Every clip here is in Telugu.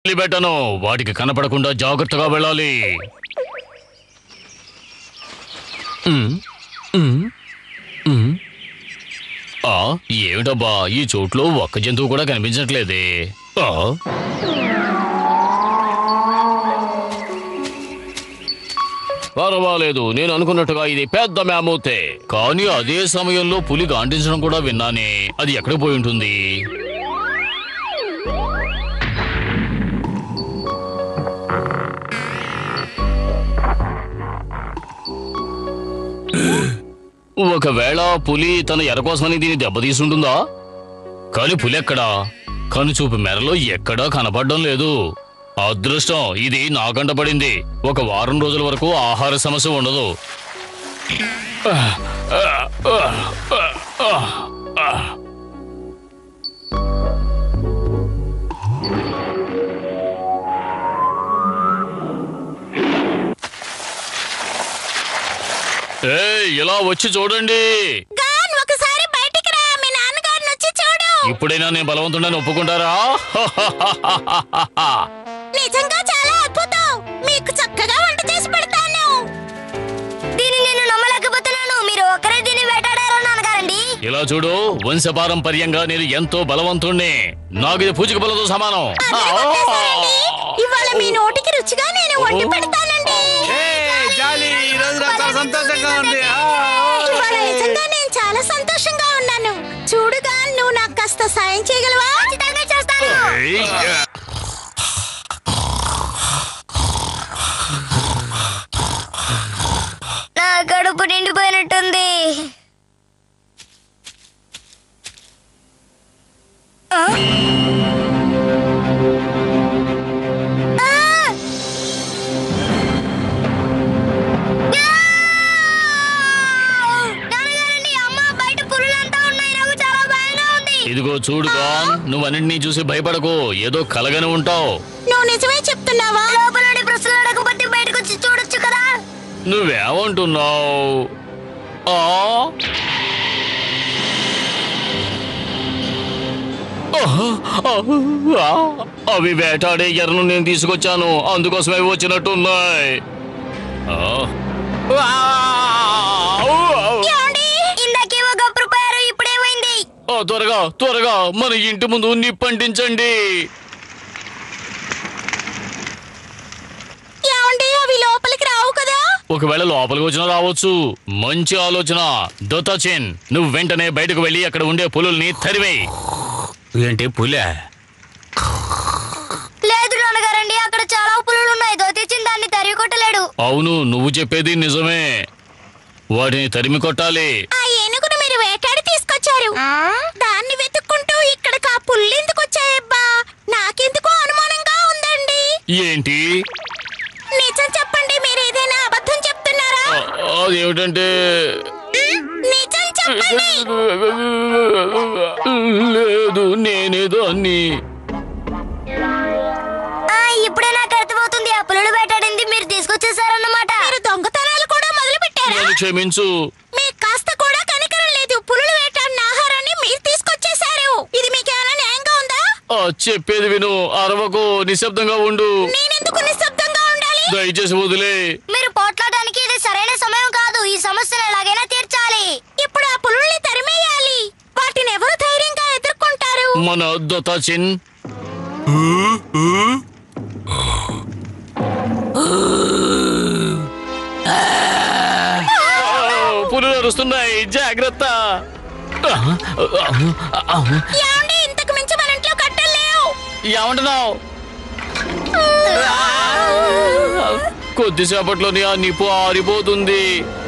పెట్టను వాటికి కనపడకుండా జాగ్రత్తగా వెళ్ళాలి ఉమ్, ఉమ్, ఉమ్. ఆ, ఏమిటబ్బా ఈ చోట్లో ఒక్క జంతువు కూడా కనిపించట్లేదే ఆ, పర్వాలేదు నేను అనుకున్నట్టుగా ఇది పెద్ద మ్యామూతే కానీ అదే సమయంలో పులి గాంటించడం కూడా విన్నానే అది ఎక్కడికి పోయి ఉంటుంది ఒకవేళ పులి తన ఎర కోసమని దీన్ని దెబ్బతీసుంటుందా కానీ పులి ఎక్కడా కనుచూపు మెరలో ఎక్కడా కనపడడం లేదు అదృష్టం ఇది నా కంట పడింది ఒక వారం రోజుల వరకు ఆహార సమస్య ఉండదు ఏయ్, ఇలా వచ్చి చూడండి గాన్ ఒకసారి బయటికి రా మీ నాన్నగారిని వచ్చి చూడు ఇప్పుడైనా నేను బలవంతుండని ఒప్పుకుంటారా నిజంగా చాలా అద్భుతం మీకు చక్కగా వంట చేసి పెడతాను దీన్ని నేను నమ్మలేకపోతున్నాను మీరు ఒకరే దీన్ని వేటాడారో నాన్నగారండి ఇలా చూడు వంశపారంపర్యంగా నేను ఎంతో బలవంతుణ్ణి నాకు ఇది పూజక బలతో సమానం ఇవాళ మీ నోటికి రుచిగా నేను వండి పెడతానండి జాలి ఈ రోజు నాకు చాలా సంతోషంగా ఉంది ఆ, ఇవాళ నిజంగా నేను చాలా సంతోషంగా ఉన్నాను చూడుగా నువ్వు నాకు కాస్త సాయం చేయగలవా ఖచ్చితంగా చేస్తాను నా కడుపు నిండిపోయినట్టుంది ఆ? ఆ! నాన్నగారండి, అమ్మ, బయట పులులంతా ఉన్నాయి. నాకు చాలా భయంగా ఉంది. ఇదిగో చూడుగా నువ్వు అన్నింటినీ చూసి భయపడకు ఏదో కలగని ఉంటావు నువ్వు నిజమే చెప్తున్నావా లోపల నుండి ప్రశ్నలు అడగకపోతే బయటకు వచ్చి చూడొచ్చు కదా నువ్వేమంటున్నావు ఆ? ఆహా! ఆ! అవి వేటాడే ఎర్రను నేను తీసుకొచ్చాను అందుకోసమే అవి వచ్చినట్టున్నాయి ఆ! ఆ! ఏమండి? ఇందాకేమో గొప్పరు పోయారు ఇప్పుడేమైంది ఆ, త్వరగా త్వరగా మన ఇంటి ముందు నిప్పంటించండి ఏమండి అవి లోపలికి రావు కదా ఒకవేళ లోపలికి వచ్చినా రావచ్చు మంచి ఆలోచన దొతాచిన్ నువ్వు వెంటనే బయటకు వెళ్ళి అక్కడ ఉండే పులుల్ని తరివేయి ఏంటి పులే లేదు నాన్నగారండి అక్కడ చాలా పులులు ఉన్నాయి దోతిచ్చిన దాన్ని తరిగి కొట్టలేడు అవును నువ్వు చెప్పేది నిజమే వాటిని తరిమి కొట్టాలి ఆ ఏనుగును మీరు వేటాడి తీసుకొచ్చారు దాన్ని వెతుక్కుంటూ ఇక్కడికి ఆ పుల్లు ఎందుకు వచ్చాయబ్బా నాకెందుకో అనుమానంగా ఉందండి ఏంటి నిజం చెప్పండి మీరు ఏదైనా అబద్ధం చెప్తున్నారా ఆ, అదేమిటంటే నిజం చెప్పండి లేదు నేనే దాన్ని ఆ ఇప్పుడే నాకు అర్థమవుతుంది ఆ పులులు వేటాడింది మీరు తీసుకొచ్చేసారన్నమాట మీరు దొంగతనాలు కూడా మొదలు పెట్టారా నన్ను క్షమించు మీకు కాస్త కూడా కనికరం లేదు పులులు వేటాడిన ఆహారాన్ని మీరు తీసుకొచ్చేసారు ఇది మీకేమైనా న్యాయంగా ఉందా ఆ, చెప్పేది విను అరవకు నిశ్శబ్దంగా ఉండు నేనెందుకు నిశ్శబ్దంగా ఉండాలి దయచేసి వదిలే మీరు పోట్లాడడానికి ఇది సరైన సమయం కాదు ఈ సమస్యను ఎలాగైనా తీర్చాలి ఇప్పుడు ఆ పులుల్ని తరిమేయాలి వాటిని ఎవరు ధైర్యంగా ఎదుర్కొంటారు మన దొతాచిన్ పులులు అరుస్తున్నాయి జాగ్రత్త ఏమండి ఇంతకు మించి మన ఇంట్లో కట్టలు లేవు ఏమంటున్నావు కొద్దిసేపట్లోనే ఆ నిప్పు ఆరిపోతుంది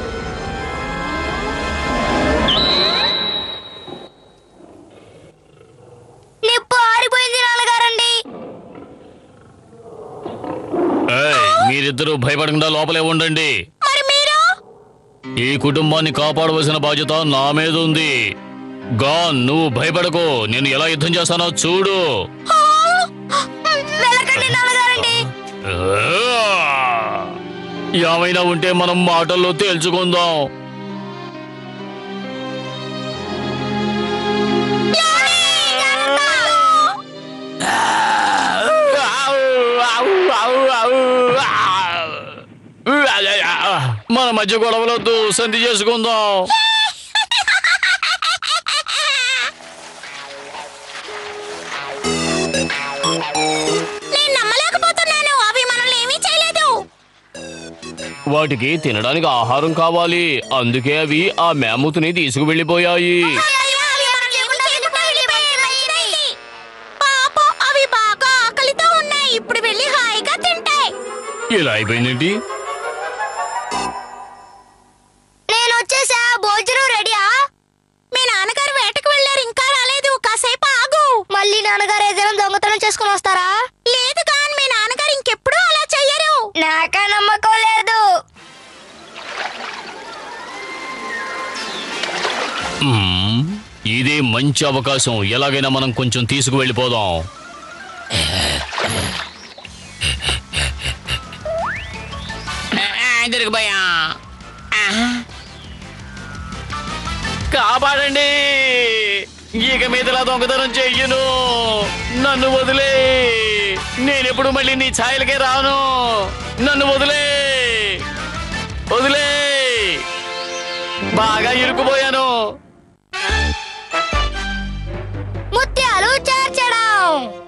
నిప్పు ఆరిపోయింది నాన్నగారండి ఏయ్, మీరిద్దరూ భయపడకుండా లోపలే ఉండండి మరి మీరు ఈ కుటుంబాన్ని కాపాడవలసిన బాధ్యత నా మీద ఉంది గాన్ నువ్వు భయపడకు నేను ఎలా యుద్ధం చేస్తానో చూడు ఆ! వెళ్ళకండి నాన్నగారండి ఆ! ఏమైనా ఉంటే మనం మాటల్లో తేల్చుకుందాం ఏమండి? జాగ్రత్త! మన మధ్య గొడవలొద్దు సంధి చేసుకుందాం నేను నమ్మలేకపోతున్నాను అవి మనల్ని ఏమీ చేయలేదు వాటికి తినడానికి ఆహారం కావాలి అందుకే అవి ఆ మేమూతుని తీసుకువెళ్ళిపోయాయి పాపం అవి బాగా ఆకలితో ఉన్నాయి ఇప్పుడు వెళ్ళి హాయిగా తింటాయి ఇలా అయిపోయిందేంటి నేను వచ్చేసా భోజనం రెడీయా మీ నాన్నగారు వేటకు వెళ్ళారు ఇంకా రాలేదు కాసేపు ఆగు మళ్ళీ నాన్నగారు ఏదైనా దొంగతనం చేసుకుని వస్తారా లేదు కానీ మీ నాన్నగారు ఇంకెప్పుడు అలా చెయ్యరు నాకే నమ్మకం లేదు మ్మ్. ఇదే మంచి అవకాశం ఎలాగైనా మనం కొంచెం తీసుకువెళ్ళిపోదాం దొరికిపోయా కాపాడండి ఇక మీదలా దొంగతనం చెయ్యను నన్ను వదిలే నేనెప్పుడు మళ్ళీ నీ ఛాయలకే రాను నన్ను వదిలే వదిలే బాగా ఇరుకుపోయాను ముత్యాలు చేర్చడం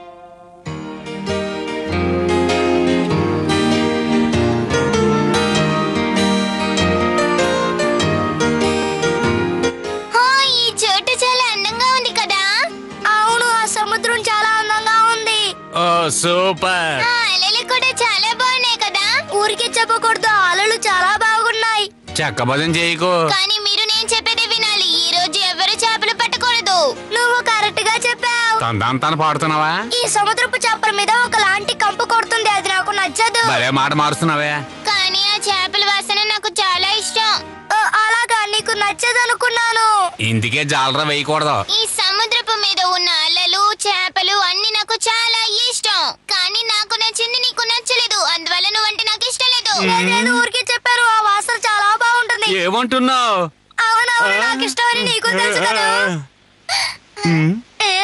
ఈ చోటు చాలా అందంగా ఉంది కదా అవును ఆ సముద్రం చాలా అందంగా ఉంది ఓ సూపర్ ఆ అలలు కూడా చాలా బాగున్నాయి కదా ఊరికే చెప్పకూడదు ఆ అలలు చాలా బాగున్నాయి చెక్క భజన చేయకు కానీ మీరు నేను చెప్పేది వినాలి ఈ రోజు ఎవరు చేపలు పట్టకూడదు నువ్వు కరెక్ట్ గా చెప్పావు తందాంతాను పాడుతున్నావా ఈ సముద్రపు చేపల మీద ఒకలాంటి కంపు కొడుతుంది అది నాకు నచ్చదు భలే మాట మారుస్తున్నావే కానీ ఆ చేపల వాసన నాకు చాలా ఇష్టం అలాగా నీకు నచ్చదు అనుకున్నాను ఇందుకే జాలరా వేయకూడదు ఈ సముద్రపు మీద ఉన్న అలలు చేపలు అన్ని నాకు చాలా ఇష్టం కానీ నాకు నచ్చింది నీకు నచ్చలేదు అందువల్ల నువ్వంటే నాకు ఇష్టం లేదు నేను ఊరికే చెప్పాను ఆ వాసన చాలా బాగుంటుంది ఏమంటున్నావు అవునవును నాకు ఇష్టం అని నీకు తెలుసు కదా ఏ?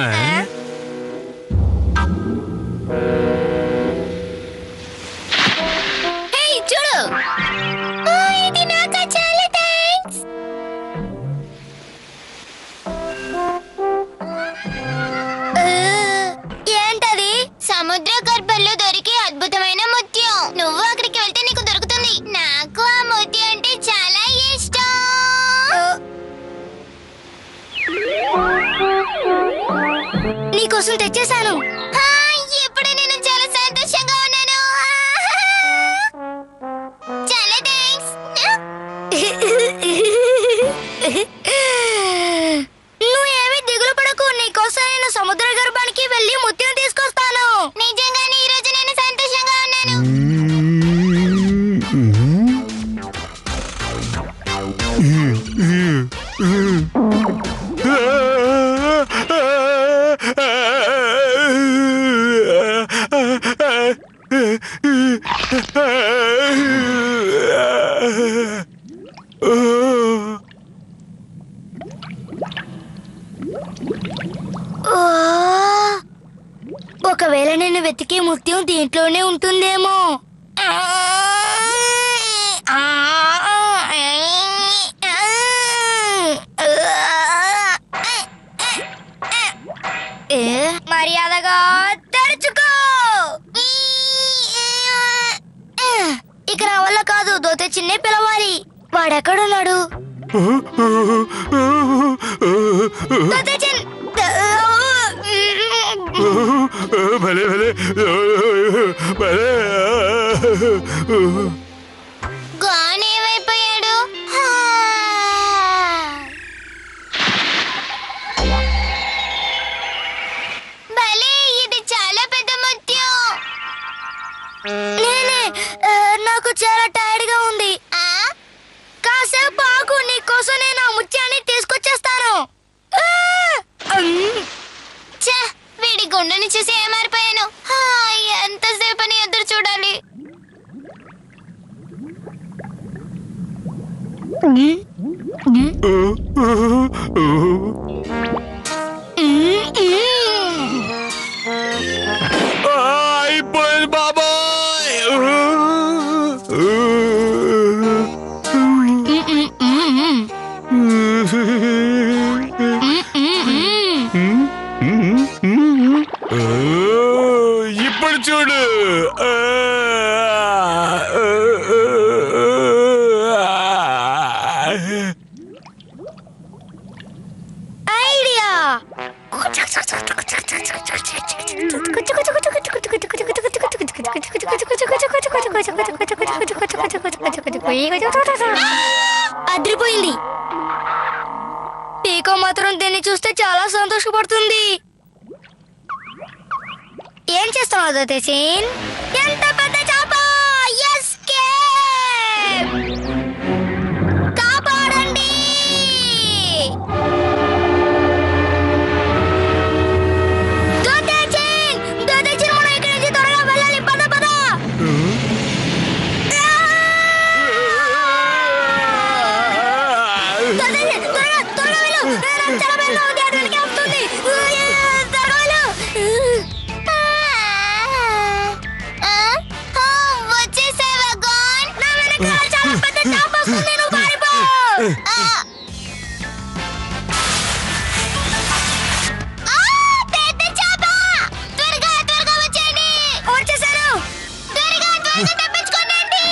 హే చూడు ఓ, ఇది నాకు చాలా థ్యాంక్స్ ఏంటది సముద్ర గర్భంలో దొరికే అద్భుతమైన ముత్యం నువ్వు అక్కడికి వెళ్తే నీకు దొరుకుతుంది నాకు ఆ ముత్యం అంటే చాలా ఇష్టం నీకోసం తెచ్చేశాను ఇప్పుడు నేను చాలా సంతోషంగా ఉన్నాను చాలా థ్యాంక్స్ నువ్వేమి దిగులు పడకు నీకోసం నేను సముద్ర గర్భానికి వెళ్ళి ముత్యం తీసుకొస్తాను నిజంగానే ఈ రోజు నేను సంతోషంగా ఉన్నాను ఓ! ఒకవేళ నేను వెతికే ముత్యం దీంట్లోనే ఉంటుందేమో ఏ, మర్యాదగా తెరుచుకో ఇక నా వల్ల కాదు దోతే చిన్నే పిలవాలి వాడెక్కడున్నాడు దోతే చిన్ భలే భలే భలే గానేమైపోయాడు భలే ఇది చాలా పెద్ద ముత్యం నేనే ఆ, నాకు చాలా టైర్డ్ గా ఉంది కాసేపు ఆగు నీకోసం నేను ఆ ముత్యాన్ని తీసుకొచ్చేస్తాను ఆ! ఉమ్. ఛే, వీడి గుండెని చూసి ఏమారిపోయాను హా, ఎంతసేపు అని ఎదురు చూడాలి అయిపోయింది బాబాయ్ ఇప్పుడు చూడు ఐడియా అదిరిపోయింది పీకో మాత్రం దీన్ని చూస్తే చాలా సంతోషపడుతుంది ఏం చేస్తున్నావు దతేసిన్ ఎంత పెద్ద చాప Escape! కాపాడండి దతేసిన్ దతేసిన్ మనం ఇక్కడి నుంచి త్వరగా వెళ్ళాలి పద పద దతేసిన్ త్వరగా త్వరగా వెళ్ళు నాకు చాలా భయంగా ఉంది అటు వెనకే వస్తుంది త్వరగా వెళ్ళు వచ్చేసావా గాన్ నా వెనకాల చాలా పెద్ద చాప వస్తుంది నువ్వు పారిపో పెద్ద చాప త్వరగా త్వరగా వచ్చేయండి వచ్చేసారు త్వరగా త్వరగా తప్పించుకోండి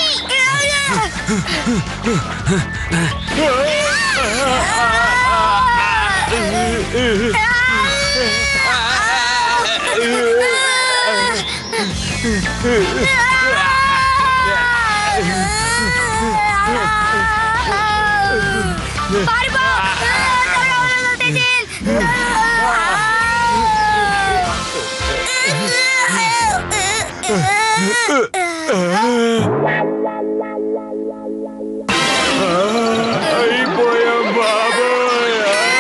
పారిపో త్వరగా వెళ్ళు, తెజిన్. అయిపోయాం బాబోయ్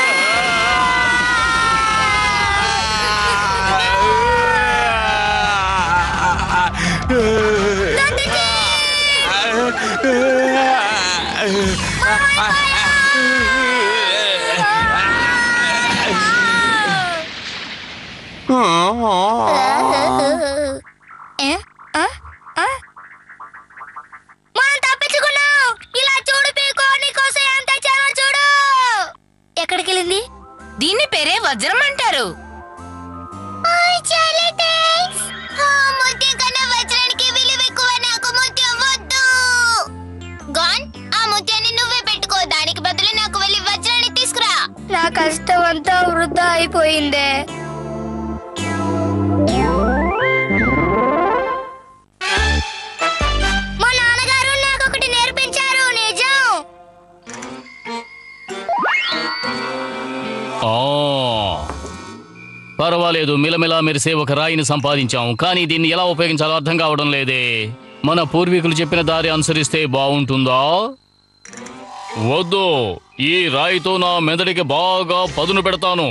ఏ? ఆ? ఆ? మనం తప్పించుకున్నాం ఇలా చూడు పీకో నీకోసం ఏం తెచ్చానో చూడు ఎక్కడికి వెళ్ళింది దీని పేరే వజ్రం అంటారు చాలా థ్యాంక్స్ ముత్యం కన్నా వజ్రానికి విలువ ఎక్కువ నాకు ముత్యం వద్దు గాన్ ఆ ముత్యాన్ని నువ్వే పెట్టుకో దానికి బదులు నాకు వెళ్ళి వజ్రాన్ని తీసుకురా నా కష్టం అంతా వృధా అయిపోయిందే మా నాన్నగారు నాకు ఒకటి నేర్పించారు నిజం ఆ పర్వాలేదు మిలమిలా మెరిసే ఒక రాయిని సంపాదించాం కానీ దీన్ని ఎలా ఉపయోగించాలో అర్థం కావడం లేదే మన పూర్వీకులు చెప్పిన దారి అనుసరిస్తే బాగుంటుందా వద్దు ఈ రాయితో నా మెదడికి బాగా పదును పెడతాను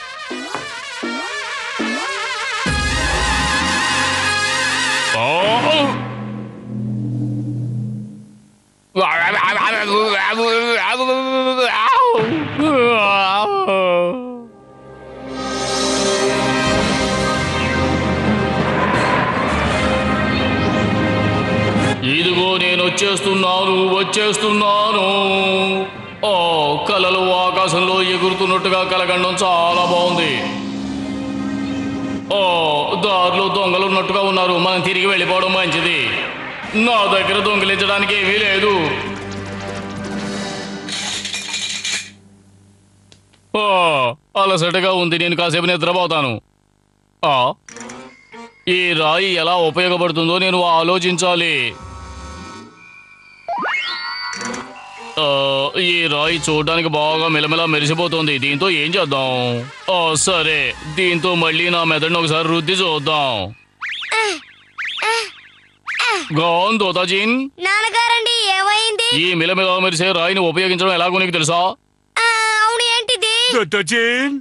ఇదిగో నేను వచ్చేస్తున్నాను వచ్చేస్తున్నాను ఓ కలలు ఆకాశంలో ఎగురుతున్నట్టుగా కలగండం చాలా బాగుంది ఓ దారిలో దొంగలు ఉన్నట్టుగా ఉన్నారు మనం తిరిగి వెళ్ళిపోవడం మంచిది నా దగ్గర దొంగిలించడానికి ఏమీ లేదు ఓ అలసటగా ఉంది నేను కాసేపు నిద్రపోతాను ఆ ఈ రాయి ఎలా ఉపయోగపడుతుందో నేను ఆలోచించాలి ఆ, ఈ రాయి చూడడానికి బాగా మెలమెల మెరిసిపోతుంది దీంతో ఏం చేద్దాం ఆ, సరే దీంతో మళ్ళీ నా మెదడుని ఒకసారి రుద్ది చూద్దాం గౌన్ దోతాజీన్ నాన్నగారండి ఏమైంది ఈ మెలమెల మెరిసే రాయిని ఉపయోగించడం ఎలాగో నీకు తెలుసా ఆ, అవును ఏంటిది దత్తజీన్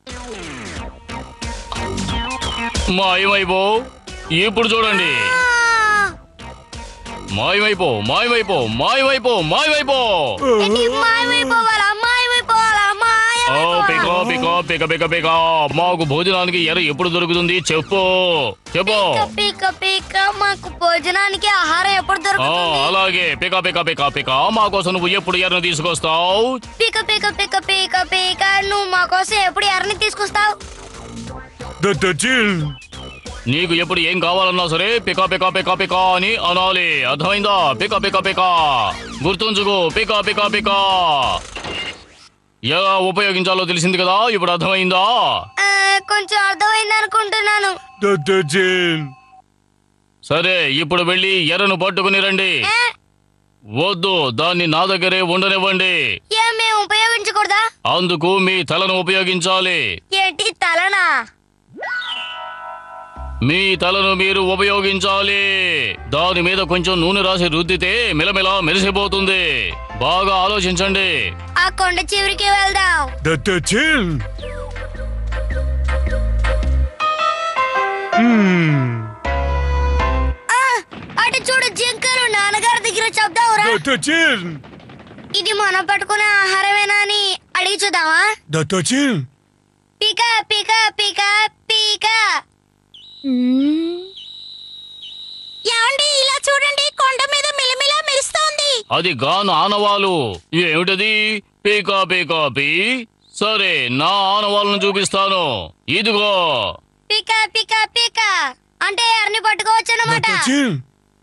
మాయమైపో ఇప్పుడు చూడండి ఆ, మాయమైపో మాయమైపో మాయమైపో మాయమైపో ఏంటి మాయమైపోవాలా మాయమైపోవాలా ఓ పికా మాయమైపోవాలా పికా పిక పిక పిక మాకు భోజనానికి ఎర ఎప్పుడు దొరుకుతుంది చెప్పు చెప్పు పీక పీక మాకు భోజనానికి ఆహారం ఎప్పుడు ఆ, దొరుకుతుంది అలాగే పిక పిక పిక పిక మా కోసం నువ్వు ఎప్పుడు ఎర్రను తీసుకొస్తావు పీక పీక పీక పీక పీక నువ్వు మా కోసం ఎప్పుడు ఎర్రని తీసుకొస్తావు దత్తజీన్ నీకు ఎప్పుడు ఏం కావాలన్నా సరే పికా పికా పికా పికా అని అనాలి అర్థమైందా పికా పికా పికా గుర్తుంచుకో పికా పికా పికా ఎలా ఉపయోగించాలో తెలిసింది కదా ఇప్పుడు అర్థమైందా ఆ, కొంచెం అర్థమైంది అనుకుంటున్నాను దద్దచిన్ సరే ఇప్పుడు వెళ్ళి ఎర్రను పట్టుకుని రండి ఏ, వద్దు దాన్ని నా దగ్గరే ఉండనివ్వండి ఏం మేము ఉపయోగించకూడదా అందుకు మీ తలను ఉపయోగించాలి ఏంటి తలనా మీ తలను మీరు ఉపయోగించాలి దాని మీద కొంచెం నూనె రాసి రుద్దితే మిలమిల మెరిసిపోతుంది బాగా ఆలోచించండి ఆ కొండ చివరికి వెళ్దాం దద్దచిన్ ఆ, అటు చూడు జింకలు నాన్నగారి దగ్గర చెప్దావురా దద్దచిన్ ఇది మనం పట్టుకునే ఆహారమేనా అని అడిగి చూద్దామా దద్దచిన్ పీక పీక పీక పీక ఏమండి ఇలా చూడండి కొండ మీద మిలమిలా మెరుస్తోంది అది గాను ఆనవాలు ఏమిటది పీకా పీకా పీ సరే నా ఆనవాళ్ళను చూపిస్తాను ఇదిగో పీక పీక పీక అంటే ఎర్రని పట్టుకోవచ్చు అనమాట దద్దచిన్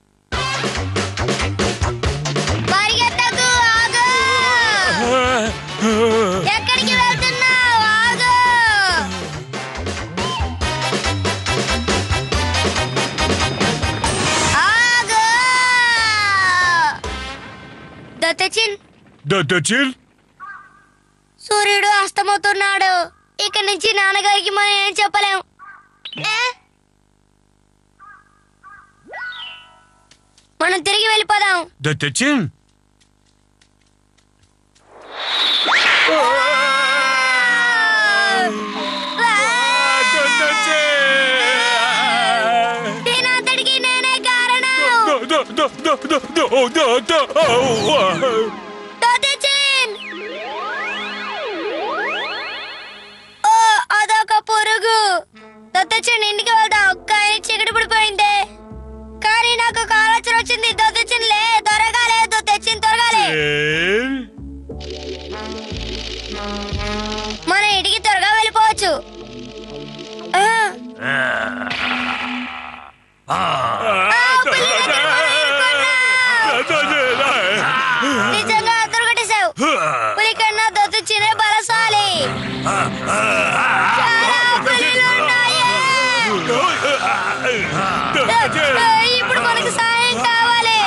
పరిగెత్తకు ఆగు ఎక్కడికి వెళ్తున్నావు ఆగు ఆగు దత్తచిన్ దద్దచిన్ సూర్యుడు అస్తమవుతున్నాడు ఇక నుంచి నాన్నగారికి మనం ఏం చెప్పలేం ఏ? మనం తిరిగి వెళ్ళిపోదాం దద్దచిన్ దీనంతటికి నేనే కారణం దత్తచిన్ ఓ అదొక పురుగు దత్తచిన్ ఇంటికి వెళ్దాం కానీ చీకటి పడిపోయింది కానీ నాకు ఒక ఆలోచన వచ్చింది దత్తచిన్ లే త్వరగా లే దత్తచిన్ త్వరగా లే మన ఇంటికి త్వరగా వెళ్ళిపోవచ్చు ఆ, నిజంగా దొరకటేశావు పులి కన్నా దత్తచినే బలశాలి చాలా పులిలున్నాయి. ఆ, ఇప్పుడు మనకు సాయం కావాలి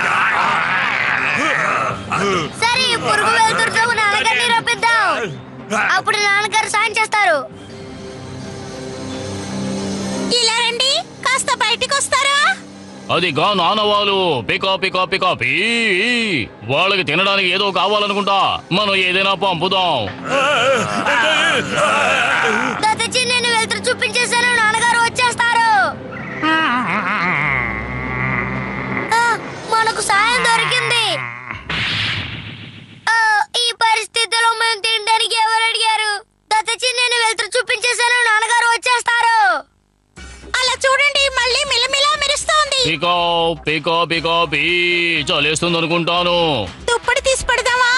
సరే ఈ పురుగు వెళ్తురుతో నాన్నగారిని రప్పిద్దాం అప్పుడు నాన్నగారు సాయం చేస్తారు ఇలా రండి కాస్త బయటికి వస్తారా అది గాను ఆనవాలు పికా పికా పికా పీ వాళ్ళకి తినడానికి ఏదో కావాలనుకుంటా మనం ఏదైనా పంపుదాం దత్తచి నేను వెళ్తురు చూపించేశాను నాన్నగారు వచ్చేస్తారు ఆ, మనకు సాయం దొరికింది ఆ, ఈ పరిస్థితిలో మేము తినడానికి ఎవరు అడిగారు దత్తచి నేను వెళ్తురు చూపించేశాను నాన్నగారు వచ్చేస్తారు అలా చూడండి మళ్ళీ మిలమిలా మెరుస్తోంది పికా పికా పికా పీ చలేస్తుంది అనుకుంటాను దుప్పటి తీసి పెడదామా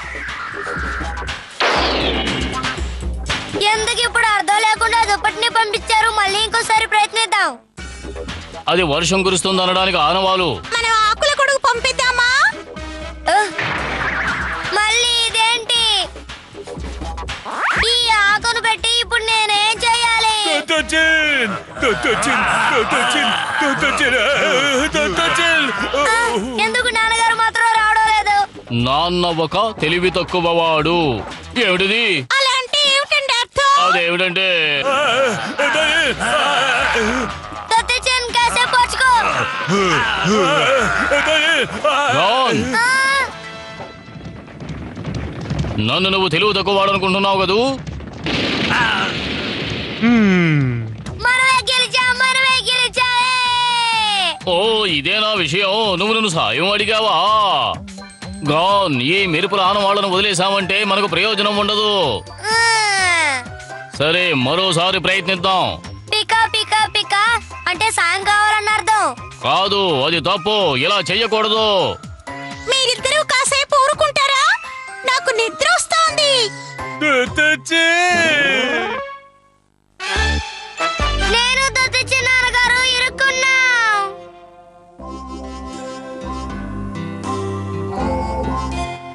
ఎందుకు ఇప్పుడు అర్థం లేకుండా దుప్పటిని పంపించారు మళ్ళీ ఇంకోసారి ప్రయత్నిద్దాం అది వర్షం కురుస్తుంది అనడానికి ఆనవాలు మనం ఆకుల కొడుకు పంపిద్దామా మళ్ళీ ఇదేంటి ఈ ఆకును పెట్టి ఇప్పుడు నేనేం చేయాలి దద్దచిన్ దద్దచిన్ దద్దచిన్ దద్దచిన్ దద్దచిన్ ఆ, ఎందుకు నాన్నగారు మాత్రం రావడం లేదు నాన్న ఒక తెలివి తక్కువవాడు ఏమిటిది అలా అంటే ఏమిటండి అర్థం అదేమిటంటే దత్తచన్ కాసేపు వచ్చుకో జాన్ ఆ, నన్ను నువ్వు తెలివి తక్కువవాడు అనుకుంటున్నావు కదూ మనమే గెలిచాం మనమే గెలిచా ఓ ఇదేనా విషయం నువ్వు నన్ను సాయం అడిగావా గాన్ ఈ మెరుపుల ఆనవాళ్లను వదిలేశామంటే మనకు ప్రయోజనం ఉండదు సరే మరోసారి ప్రయత్నిద్దాం పికా పికా పికా అంటే సాయం కావాలన్న అర్థం కాదు అది తప్పు ఇలా చెయ్యకూడదు మీరిద్దరూ కాసేపు ఊరుకుంటారా నాకు నిద్ర వస్తోంది నేను దత్తచిన్నాను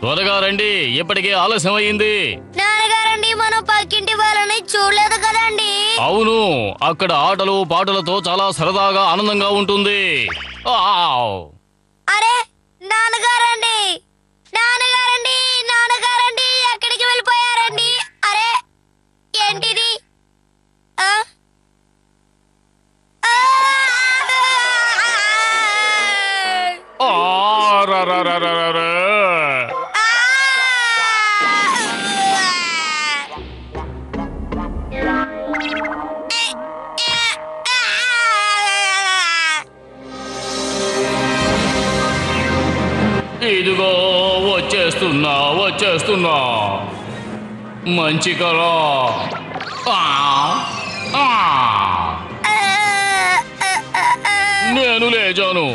త్వరగా రండి ఇప్పటికే ఆలస్యం అయింది నాన్నగారండి మనం పక్కింటి వాళ్ళని చూడలేదు కదండి అవును అక్కడ ఆటలు పాటలతో చాలా సరదాగా ఆనందంగా ఉంటుంది ఆవ్. అరే నాన్నగారండి నాన్నగారండి నాన్నగారండి ఎక్కడికి వెళ్ళిపోయారండి అరే ఏంటిది ఆ? ఆ! ఆ, రా, రా, రా, రా, రా, రా. ఆ! ఇదిగో వచ్చేస్తున్నా వచ్చేస్తున్నా మంచి కళ ఆ, ఆ. నేను లేచాను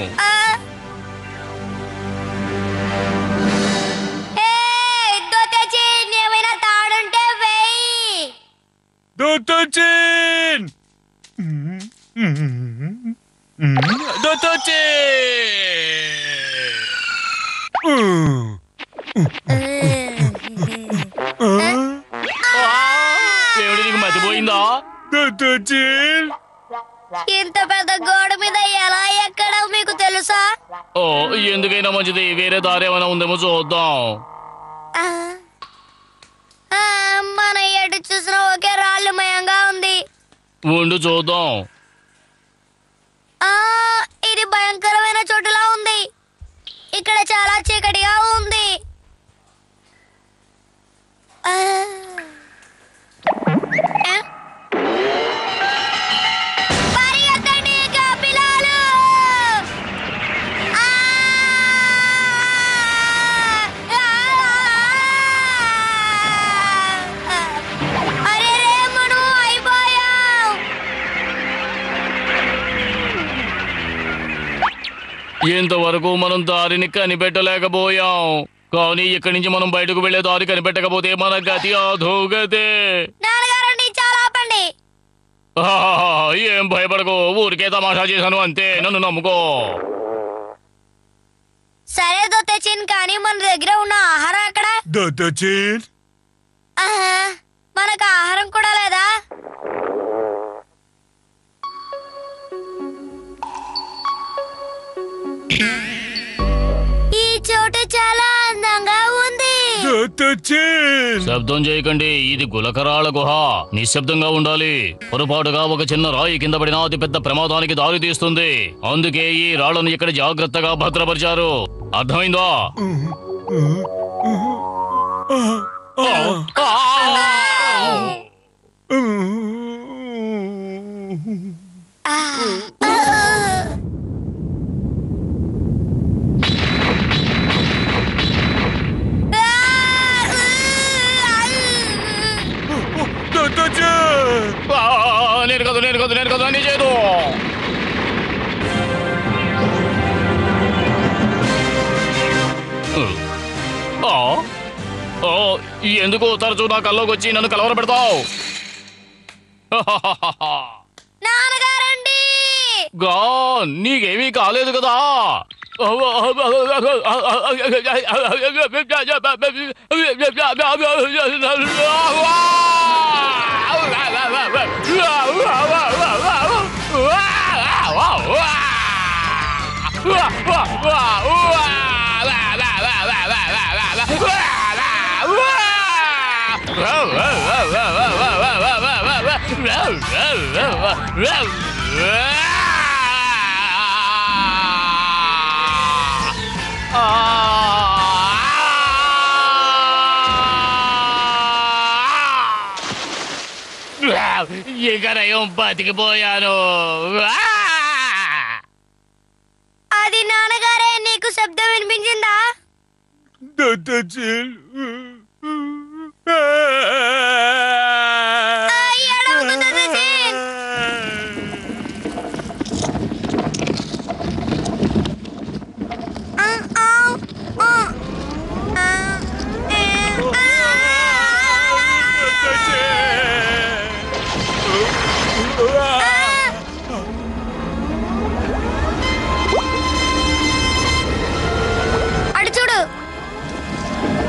ఏయ్, దొత్తేచి, ఏమైనా తాడుంటే వెయ్యి దొత్తొచ్చిన్ దేవుడి నీకు మతిపోయిందా దొత్తొచ్చిన్ ఇంత పెద్ద గోడ మీద ఎలా ఎక్కడం మీకు తెలుసా ఓ ఎందుకైనా మంచిది వేరే దారి ఏమైనా ఉందేమో చూద్దాం ఆ. ఆ, మన ఎటు చూసిన ఒకే రాళ్ళు మయంగా ఉంది ఉండు చూద్దాం ఆ ఇది భయంకరమైన చోటులా ఉంది ఇక్కడ చాలా చీకటిగా ఉంది ఆ. ఆ? పరిగెత్తండి, కపిలాలు! ఆ! ఆ! అరే రే మనం అయిపోయాం ఇంతవరకు మనం దారిని కనిపెట్టలేకపోయాం కానీ ఇక్కడి నుంచి మనం బయటకు వెళ్లే దారి కనిపెట్టకపోతే మన గతి అధోగతే నాన్నగారండి చాలా ఆపండి ఆహాహా, ఏం భయపడకు ఊరికే తమాషా చేశాను అంతే నన్ను నమ్ముకో సరే దొత్తచిన్ కానీ మన దగ్గర ఉన్న ఆహారం ఎక్కడ దొత్తొచ్చిన్ ఆహా, మనకు ఆహారం కూడా లేదా ఈ చోటు చాలా అందంగా ఉంది దొత్తొచ్చిన్ శబ్దం చేయకండి ఇది గులకరాళ్ళ గుహ నిశ్శబ్దంగా ఉండాలి పొరపాటుగా ఒక చిన్న రాయి కింద పడిన అతి పెద్ద ప్రమాదానికి దారి తీస్తుంది అందుకే ఈ రాళ్లను ఇక్కడ జాగ్రత్తగా భద్రపరిచారు అర్థమైందా ఆ! ఆ, ఆ. ఆ, దొత్తొచ్చిన్ ఆ! నేను కదా నేను కదా నేను కదా నీ చేయదు ఆ! ఆ! ఎందుకు తరచూ నా కల్లోకి వచ్చి నన్ను కలవర పెడతావు నాన్నగారండి గా నీకేమీ కాలేదు కదా ఇక నయం బతికిపోయాను అది నాన్నగారే నీకు శబ్దం వినిపించిందా దొత్తొచ్చిన్ ఆ, ఏడవకు, దొత్తచిన్. ఆ, ఆ, ఆ. ఆ, ఏ, ఆ. అటు చూడు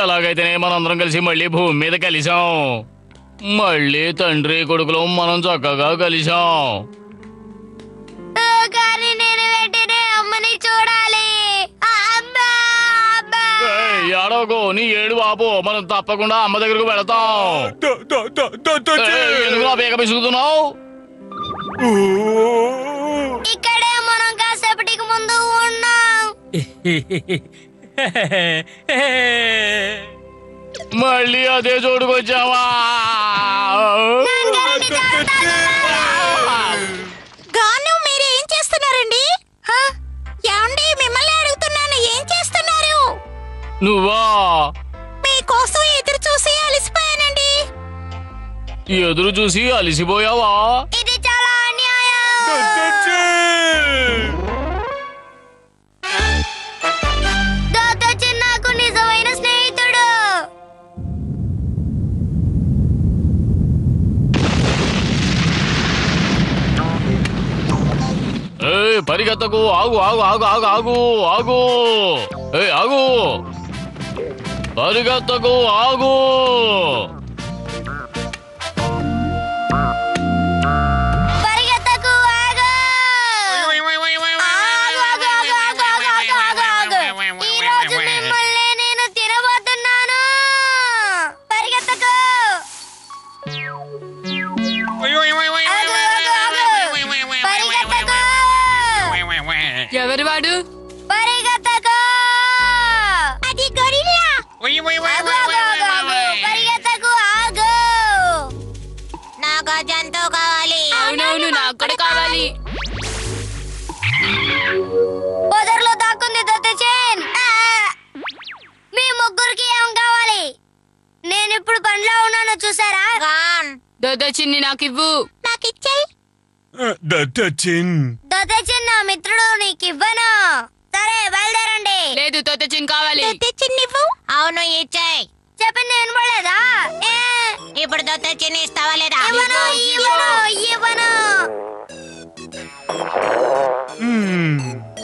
ఎలాగైతేనే మనందరం కలిసి మళ్ళీ భూమి మీద కలిసాం మళ్ళీ తండ్రి కొడుకులు మనం చక్కగా కలిసాం ఆ, కానీ నేను వెంటనే అమ్మని చూడాలి ఆ, అమ్మా, అమ్మా. ఏయ్, ఏడవకు నీ ఏడు బాబు మనం తప్పకుండా అమ్మ దగ్గరకు వెళతాం ద- ద- ద- ద- ద- ఏయ్, ఎందుకు నా పీక పిసుకుతున్నావు ఊ. ఇక్కడే మనం కాసేపటికి ముందు ఉన్నాం మళ్ళీ అదే చోటుకొచ్చావా నాన్నగారిని కాస్తాను. గాను మీరు ఏం చేస్తున్నారండి హ? ఏమండి మిమ్మల్ని అడుగుతున్నాను ఏం చేస్తున్నారు నువ్వా మీకోసం ఎదురు చూసి అలసిపోయానండి ఎదురు చూసి అలిసిపోయావా ఇది చాలా అన్యాయం దొద్దొచ్చి. దొద్దొచ్చి నాకు నిజమైన స్నేహితుడు ఏయ్ పరిగెత్తకు ఆగు ఆగు ఆగు ఆగు ఆగు ఆగు ఏయ్ ఆగు పరిగెత్తకు ఆగు పరిగెత్తకు ఆగు ఆగు, ఆగు, ఆగు, ఆగు, ఆగు, ఆగు, ఆగు, ఆగు. ఈ రోజు మిమ్మల్ని నేను తినబోతున్నాను పరిగెత్తకు ఆగు, ఆగు, ఆగు. పరిగెత్తకు ఎవరు వాడు పరిగెత్తకు అది గొరిల్లా ఆగు, ఆగు, ఆగు, ఆగు. పరిగెత్తకు ఆగు నాకు ఆ జంతువు కావాలి అవునవును నాకు కూడా కావాలి పొదర్లో దాక్కుంది దత్తచేన్ మీ ముగ్గురికి ఏం కావాలి నేను ఇప్పుడు పనిలో ఉన్నాను చూసారా గాన్ దొద్ద చిన్ని నాకు ఇవ్వు నాకు ఇచ్చేయి దొద్దొచ్చిన్. దత్తచేన్ నా మిత్రుడు నీకు ఇవ్వను సరే బయలుదేరండి లేదు దొద్ద చిన్ని కావాలి చిన్నివ్వు అవును ఇచ్చేయి చెప్పింది వినపడలేదా ఏ, ఇప్పుడు దొత్త చిన్ని ఇస్తావా లేదా ఇవ్వను ఇవ్వను ఇవ్వను మ్మ్.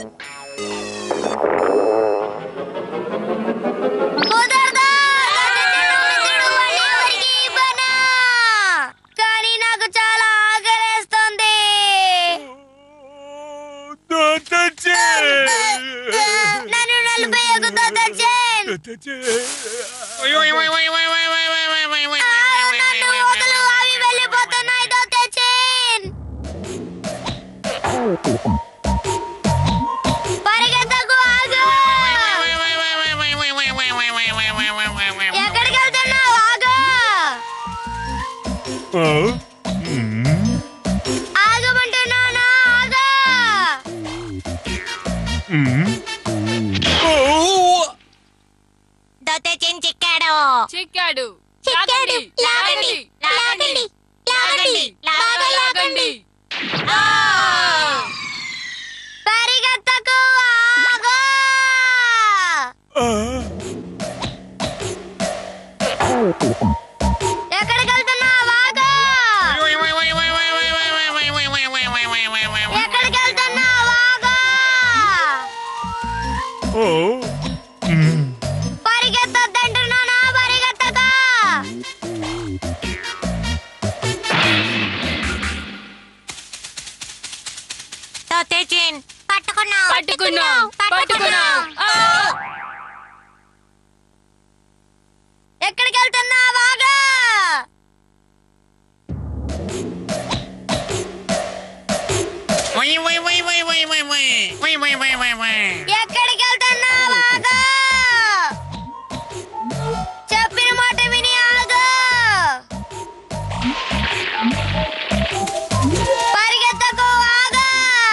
కుదరదు. దత్తచేన్ నా మిత్రుడు అని ఎవరికీ ఇవ్వను. కానీ నాకు చాలా ఆకలేస్తుంది దొద్దొచ్చి. నన్ను నలిపేయకు దత్తచేన్ దొద్దొచ్చి. ఆ, నన్ను వదులు అవి వెళ్ళిపోతున్నాయి దత్తచేన్ పరిగెత్తకు ఆగు ఎక్కడికి వెళ్తున్నావు ఆగు ఆ? మ్మ్. ఆగమంటున్నానా ఆగు మ్మ్. ఓ! దొత్త చిన్ని చిక్కాడు చిక్కాడు చిక్కాడు లాగండి లాగండి లాగండి లాగండి బాగా లాగండి ఆ! పరిగెత్తకు ఆగు ఆ! ఎక్కడికి వెళ్తున్నావు ఆగు ఎక్కడికి వెళ్తున్నావు ఆగు ఓ! మ్మ్. పరిగెత్తొద్దంటున్నానా పరిగెత్తక దొత్త చిన్ పట్టుకున్నావు పట్టుకున్నాం పట్టుకున్నాం ఆ! ఎక్కడికి వెళ్తున్నావు ఆగు ఎక్కడికి వెళ్తున్నావు ఆగు చెప్పిన మాట విని ఆగు పరిగెత్తకు ఆగు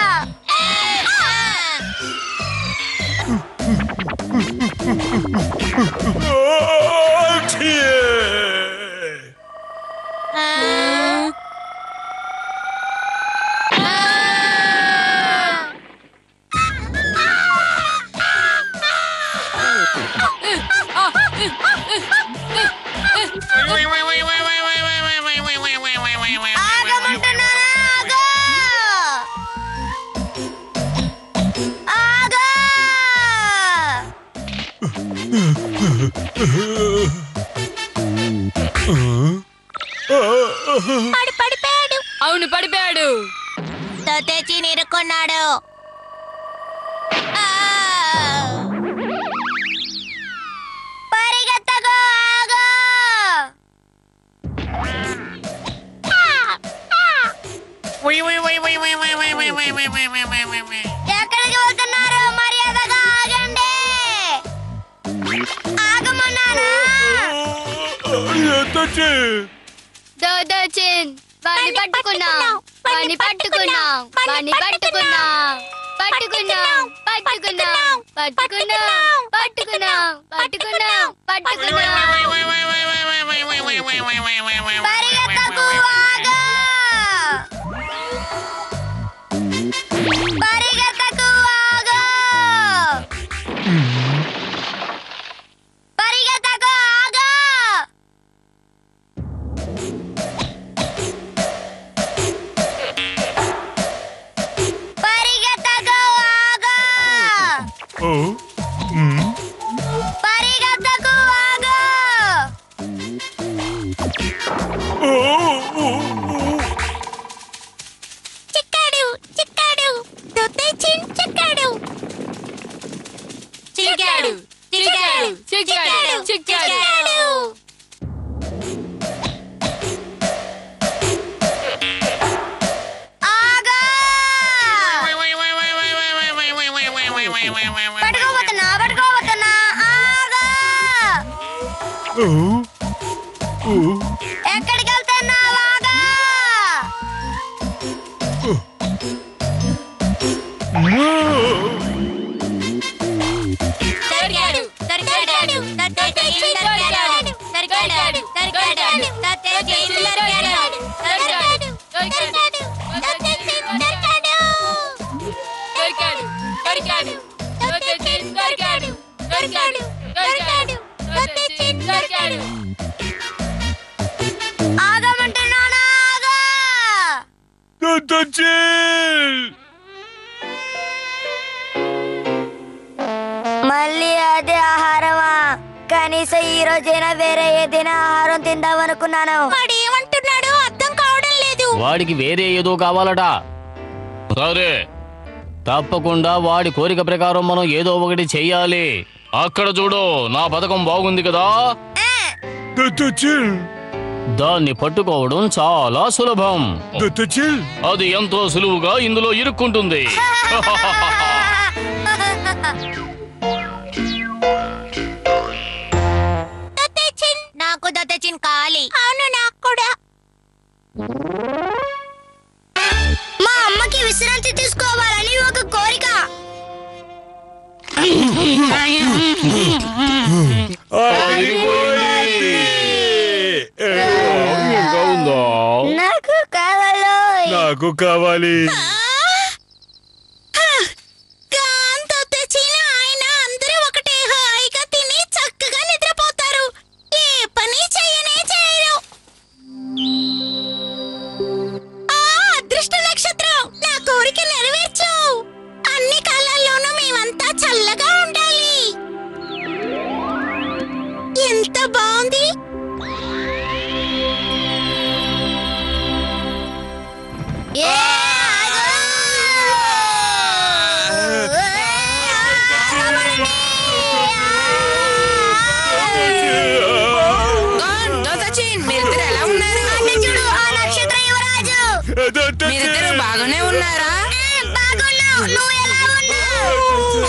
ఆ! ఛీ! ఆగమంటున్నానా ఆగు ఆగు వాడు పడిపోయాడు అవును పడిపోయాడు తోతేచి నిరుక్కున్నాడు ఆ! పరిగెత్తకు ఆగు ఎక్కడికి వెళ్తున్నారు మర్యాదగా ఆగండి ఆగమన్నాను దోదోచిన్ వాణ్ణి పట్టుకున్నాం వాణ్ణి పట్టుకున్నాం వాణ్ణి పట్టుకున్నాం పట్టుకున్నాం పట్టుకున్నాం పట్టుకున్నాం పట్టుకున్నాం పట్టుకున్నాం పట్టుకున్నాం పరిగెత్తకు ఆగు పరిగెత్తకు ఆగు పరిగెత్తకు ఆగు పరిగెత్తకు ఆగు పరిగెత్తకు ఆగు చిక్కాడు చిక్కాడు తోతేచి చిక్కాడు చిక్కాడు చిక్కాడు చిక్కాడు చిక్కాడు ఆగు పట్టుకోబోతున్నా పట్టుకోబోతున్నా ఆగు ఎక్కడికి వెళ్తున్నావు ఆగు దొరికాడు దొరికాడు తోతేచి దొరికాడు దొరికాడు దొరికాడు తోతేచి దొరికాడు దొరికాడు దొరికాడు తోతేచి దొరికాడు దొరికాడు దొరికాడు దోదోచిన్ దొరికాడు దొరికాడు దొరికాడు దోదోచిన్ దొరికాడు ఆగమంటున్నాను ఆగు మళ్ళీ అదే ఆహారమా కనీసం ఈ రోజైనా వేరే ఏదైనా ఆహారం తిందామనుకున్నాను వాడు ఏమంటున్నాడో అర్థం కావడం లేదు వాడికి వేరే ఏదో కావాలట సరే తప్పకుండా వాడి కోరిక ప్రకారం మనం ఏదో ఒకటి చెయ్యాలి అక్కడ చూడు నా పథకం బాగుంది కదా దాన్ని పట్టుకోవడం చాలా సులభం అది ఎంతో సులువుగా ఇందులో ఇరుక్కుంటుంది దత్తచిన్ నాకు దత్తచిన్ కావాలి అవును నాకు కూడా మా అమ్మకి విశ్రాంతి తీసుకోవాలని ఒక కోరిక ఇంకా ఉందా నాకు కావాలో నాకు కావాలి కాన్ దత్తచిన్ ఆయన అందరూ ఒకటే హాయిగా తిని చక్కగా నిద్రపోతారు ఏ పని చేయనే చేయరు ఆ అదృష్ట నక్షత్రం నా కోరిక నెరవేర్చు అన్ని కాలాల్లోనూ మేమంతా చల్లగా ఉండాలి ఎంత బాగుంది ఏ మీరిద్దరు ఎలా ఉన్నారు చూడు ఆ నక్షత్ర యువరాజు మీరిద్దరు బాగానే ఉన్నారా ఏ, బాగున్నావు నువ్వు ఎలా ఉన్నావు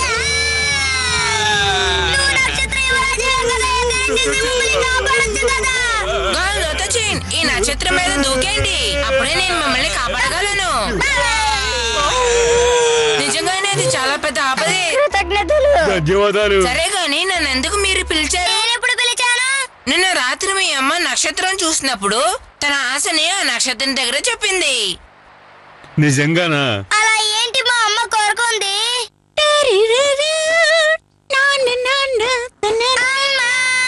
నువ్వు నక్షత్ర యువరాజు కదా దయచేసి మమ్మల్ని కాపాడొచ్చు కదా గోల్ దొతచిన్, ఈ నక్షత్రం మీద దూకేండి అప్పుడే నేను మిమ్మల్ని కాపాడగలను నిజంగానే అది చాలా పెద్ద ఆపదే కృతజ్ఞతలు ధన్యవాదాలు సరే గాని నన్ను ఎందుకు మీరు పిలిచారు నేనెప్పుడు పిలిచాను నిన్న రాత్రి మీ అమ్మ నక్షత్రం చూసినప్పుడు తన ఆశని ఆ నక్షత్రం దగ్గర చెప్పింది నిజంగానా అలా ఏంటి మా అమ్మ కోరుకుంది అమ్మా,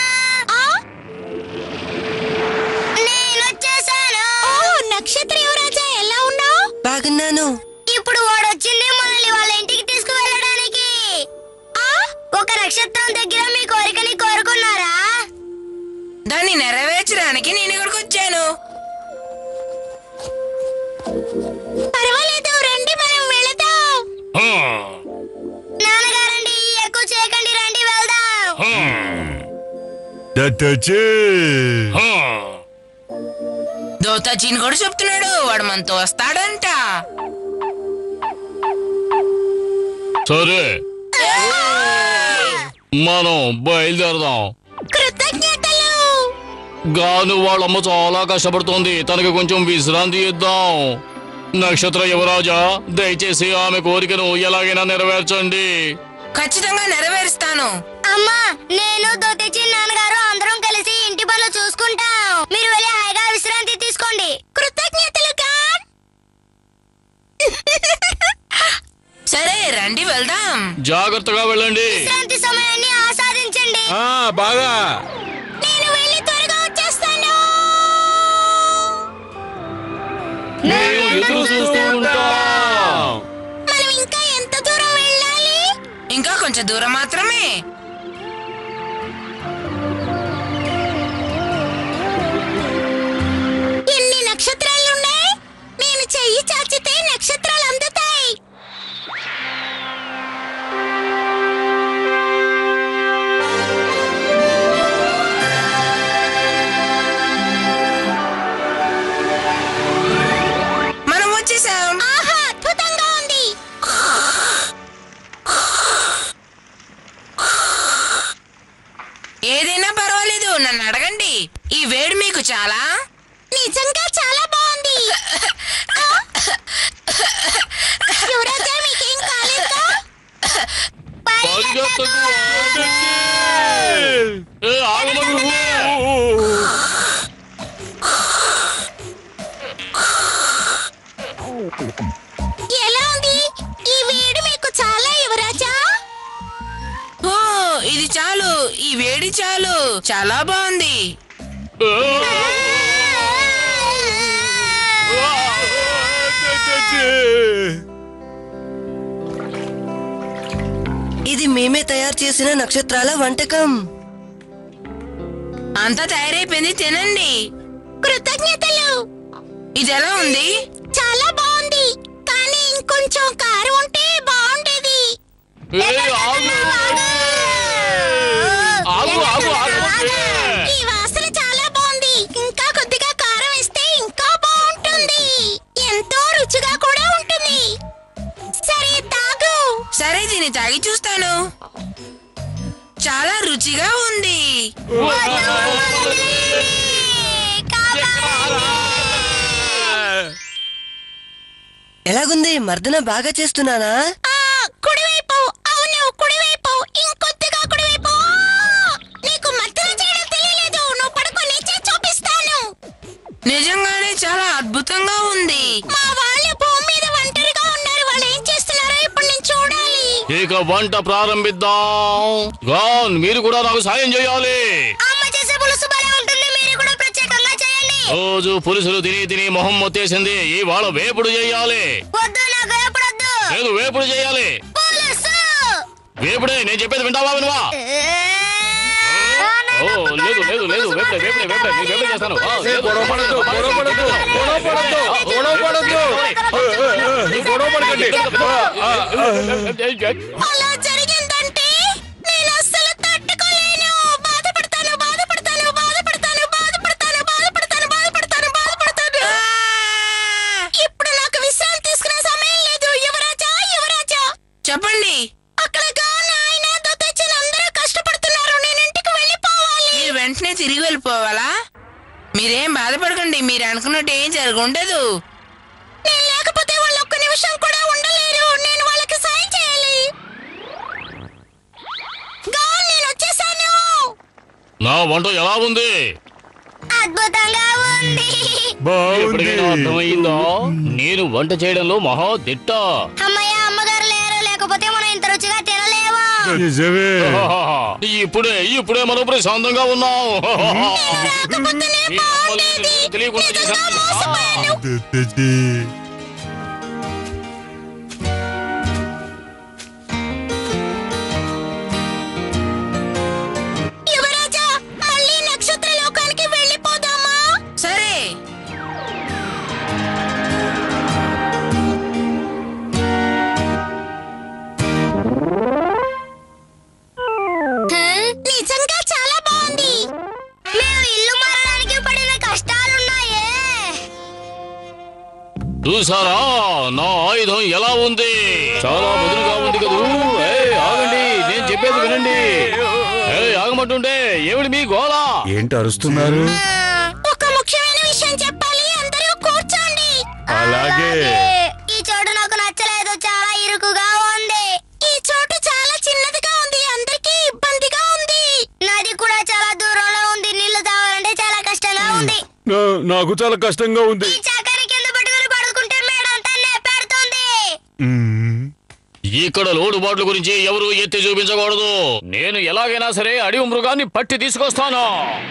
నేనొచ్చేసాను నక్షత్ర యువరాజా ఎలా ఉన్నావు బాగున్నాను ఇప్పుడు వాడు వచ్చింది మనల్ని వాళ్ళ ఇంటికి తీసుకువెళ్ళడానికి ఒక నక్షత్రం దగ్గర మీ కోరికని కోరుకున్నారా దాన్ని నెరవేర్చడానికి నేను ఇక్కడికి వచ్చాను పర్వాలేదు రండి మనం వెళదాం హ్మ్, నాన్నగారండి ఎక్కువ చేయకండి రండి వెళ్దాం హ్మ్, దత్తచి హ్మ్. దోతాజీని కూడా చెప్తున్నాడు వాడు మనతో వస్తాడంట సరే మనం బయలుదేరదాం కృతజ్ఞతలు గాను వాళ్ళమ్మ చాలా కష్టపడుతోంది తనకి కొంచెం విశ్రాంతి ఇద్దాం నక్షత్ర యువరాజా దయచేసి ఆమె కోరికను ఎలాగైనా నెరవేర్చండి ఖచ్చితంగా నెరవేరుస్తాను అమ్మా నేను దొత్తిచ్చి నాన్నగారు అందరం కలిసి ఇంటి పనులు చూసుకుంటాం మీరు వెళ్ళి హాయిగా విశ్రాంతి తీసుకోండి కృతజ్ఞతలు గాడ్ సరే రండి వెళ్దాం జాగ్రత్తగా వెళ్ళండి విశ్రాంతి సమయాన్ని ఆస్వాదించండి ఆ, బాగా నేను వెళ్ళి త్వరగా వచ్చేస్తాను మేము ఎదురు చూస్తూ ఉంటాం మనం ఇంకా ఎంత దూరం వెళ్ళాలి ఇంకా కొంచెం దూరం మాత్రమే ఎన్ని నక్షత్రాలున్నాయి నేను చెయ్యి చాచితే నక్షత్రాలు అందుతాయి మనం వచ్చేసాం ఆహా అద్భుతంగా ఉంది ఏదైనా పర్వాలేదు నన్ను అడగండి ఈ వేడి మీకు చాలా నిజంగా చాలా బాగుంది ఆ? యువరాజా మీకేం కాలేదా పరిగెత్తకు, ఆగండి. ఏ, ఆగమను నువ్వు. ఎలా ఉంది ఈ వేడి మీకు చాలా యువరాజా ఓ ఇది చాలు ఈ వేడి చాలు చాలా బాగుంది ఏ, ఇది మేమే తయారు చేసిన నక్షత్రాల వంటకం అంతా తయారైపోయింది తినండి కృతజ్ఞతలు ఇది ఎలా ఉంది చాలా బాగుంది కానీ ఇంకొంచెం కారం ఉంటే బాగుండేది ఏ, ఆగు. ఆగు, ఆగు, ఆగు. ఈ వాసన చాలా బాగుంది ఇంకా కొద్దిగా కారం వేస్తే ఇంకా బాగుంటుంది ఎంతో రుచిగా కూడా ఉంటుంది సరే తాగు సరే దీన్ని తాగి చూస్తాను చాలా రుచిగా ఉంది ఎలాగుంది మర్దన బాగా చేస్తున్నానా ఆ, కుడివైపు అవును కుడివైపు ఇంకొద్దిగా కుడివైపు ఆ! నీకు మద్దతు చేయడం తెలియలేదు నువ్వు పడుకో నేచే చూపిస్తాను నిజంగానే చాలా అద్భుతంగా ఉంది మా వాళ్ళు భూమి మీద ఒంటరిగా ఉన్నారు వాళ్ళు ఏం చేస్తున్నారో ఇప్పుడు నేను చూడాలి ఇక వంట ప్రారంభిద్దాం గాన్ మీరు కూడా నాకు సాయం చేయాలి అమ్మ చేసే పులుసు భలే ఉంటుంది మీరు కూడా ప్రత్యేకంగా చేయండి రోజు పులుసులు తిని తిని మొహం మొత్తేసింది ఇవాళ వేపుడు చేయాలి వద్దు నాకు ఎప్పుడొద్దు లేదు వేపుడు చేయాలి పులుసు వేపుడే నేను చెప్పేది వింటావా వినవా ఓ లేదు లేదు లేదు వేపుడే వేపుడే వేపుడే నేను వేపుడే చేస్తాను ఆ, లేదు. గొడవ పడద్దు గొడవ పడద్దు గొడవ పడద్దు గొడవ పడద్దు గొడవ పడకండి ఆ, ఆ, అలా జరిగిందంటే నేను అస్సలు తట్టుకోలేను బాధపడతాను బాధపడతాను బాధపడతాను బాధపడతాను బాధపడతాను బాధపడతాను బాధపడతాను ఇప్పుడు నాకు విశ్రాంతి తీసుకునే సమయం లేదు యువరాజా యువరాజా చెప్పండి అక్కడగా నాయన దొత్తచ్చిన అందరూ కష్టపడుతున్నారు నేను ఇంటికి వెళ్ళిపోవాలి మీరు వెంటనే తిరిగి వెళ్ళిపోవాలా మీరేం బాధపడకండి మీరు అనుకున్నట్టు ఏం జరగundదు నేను లేకపోతే వాళ్ళు ఒక్క నిమిషం కూడా ఉండలేరు నేను వాళ్ళకి సాయం చేయాలి గా నేను వచ్చేసాను నా వంట ఎలా ఉంది అద్భుతంగా ఉంది బాగుంది ఎప్పటికైనా అర్థమైందో నేను వంట చేయడంలో మహా దిట్ట అమ్మయ్య అమ్మగారు లేరు లేకపోతే మనం ఇంత రుచిగా తినలేము నిజమే ఇప్పుడే ఇప్పుడే మనం ప్రశాంతంగా ఉన్నాం రాకపోతేనే ఈ అమ్మలు బాగుండేది తెలియకుండా నిజంగా చేశాను. మోసపోయాను దత్తచి యువరాజా మళ్ళీ నక్షత్ర లోకానికి వెళ్ళిపోదామా సరే చూసారా నా ఆయుధం ఎలా ఉంది చాలా బదులుగా ఉంది కదూ ఏయ్, ఆగండి నేను చెప్పేది వినండి ఏయ్, ఆగమంటుంటే ఏమిటి మీ గోళ ఏంటి అరుస్తున్నారు ఒక ముఖ్యమైన విషయం చెప్పాలి అందరూ కూర్చోండి అలాగే ఈ చోటు నాకు నచ్చలేదు చాలా ఇరుకుగా ఉంది ఈ చోటు చాలా చిన్నదిగా ఉంది అందరికీ ఇబ్బందిగా ఉంది నది కూడా చాలా దూరంలో ఉంది నీళ్లు తాగాలంటే చాలా కష్టంగా ఉంది నా- నాకు చాలా కష్టంగా ఉంది ఈ చాకరి కింద పట్టుకుని పడుకుంటే మేడం తన్నే పెడుతుంది మ్మ్. ఇక్కడ లోడు బాట్ల గురించి ఎవరు ఎత్తి చూపించకూడదు నేను ఎలాగైనా సరే అడవి మృగాన్ని పట్టి తీసుకొస్తాను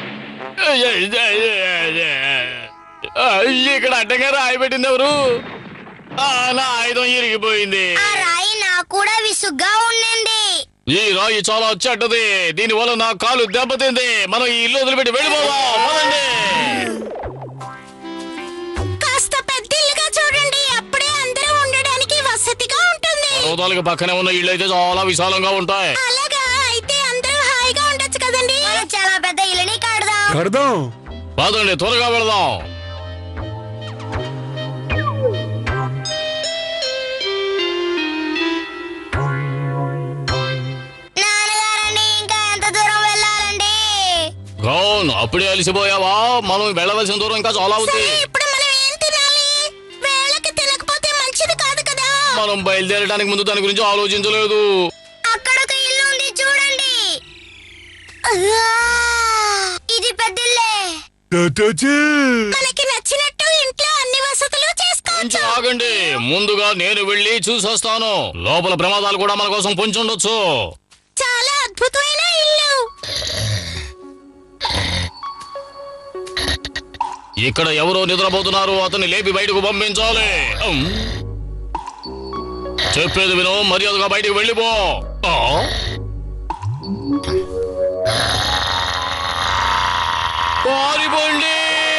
ఆ, ఇక్కడ అడ్డంగా రాయి పెట్టింది ఎవరు ఆ, నా ఆయుధం ఇరిగిపోయింది ఆ రాయి నాకు కూడా విసుగ్గా ఉండింది ఈ రాయి చాలా చెడ్డది దీని వల్ల నా కాలు దెబ్బతింది మనం ఈ ఇల్లు వదిలిపెట్టి వెళ్ళిపోదాం పదండి కాస్త పెద్దిల్లుగా చూడండి అప్పుడే అందరూ ఉండడానికి వసతిగా ఉంటుంది పర్వతాలకు పక్కనే ఉన్న ఇళ్ళు అయితే చాలా విశాలంగా ఉంటాయి అలాగా అయితే అందరూ హాయిగా ఉండొచ్చు కదండి మనం చాలా పెద్ద ఇల్లుని కడదాం కడదాం పదండి త్వరగా వెళదాం నాన్నగారండి ఇంకా ఎంత దూరం వెళ్ళాలండి అవును అప్పుడే అలసిపోయావా మనం వెళ్ళవలసిన దూరం ఇంకా చాలా ఉంది సరే ఇప్పుడు మనం ఏం తినాలి వేళకి తినకపోతే మంచిది కాదు కదా మనం బయలుదేరడానికి ముందు దాని గురించి ఆలోచించలేదు అక్కడ ఒక ఇల్లు ఉంది చూడండి అయ్యా! ఇది పెద్ద ఇల్లే టచచీ. మనకి నచ్చినట్టు ఇంట్లో అన్ని వసతులు చేసుకోవచ్చు కొంచెం ఆగండి ముందుగా నేను వెళ్ళి చూసొస్తాను లోపల ప్రమాదాలు కూడా మన కోసం పొంచి ఉండొచ్చు చాలా అద్భుతమైన ఇల్లు ఇక్కడ ఎవరో నిద్రపోతున్నారు అతన్ని లేపి బయటకు పంపించాలి ఉమ్. చెప్పేది విను మర్యాదగా బయటకు వెళ్ళిపో ఆ? పారిపోండి